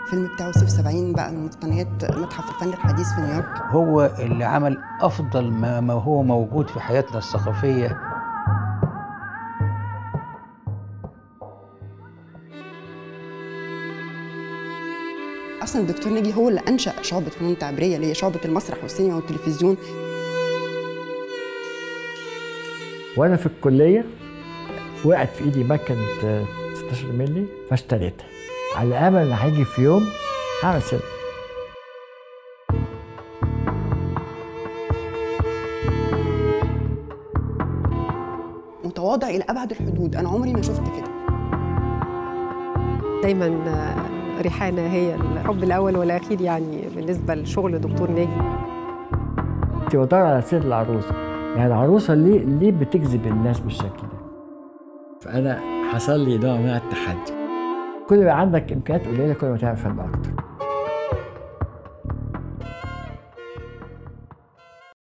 الفيلم بتاعه سيف 70 بقى من متقنيات متحف الفن الحديث في نيويورك هو اللي عمل افضل ما, ما هو موجود في حياتنا الثقافيه اصلا الدكتور ناجي هو اللي انشا شعبه فنون تعبيريه اللي هي شعبه المسرح والسينما والتلفزيون وانا في الكليه وقعت في ايدي مكنه آه، 16 مللي فاشتريتها على امل ان هيجي في يوم هعمل سينما متواضع الى ابعد الحدود انا عمري ما شفت كده دايما آه، ريحانة هي الحب الأول والأخير يعني بالنسبة لشغل دكتور ناجي كنت بدور على سير العروسه يعني العروسه ليه ليه بتجذب الناس بالشكل ده فانا حصل لي نوع من التحدي كل ما عندك امكانيات قليله كل ما تعمل فن اكتر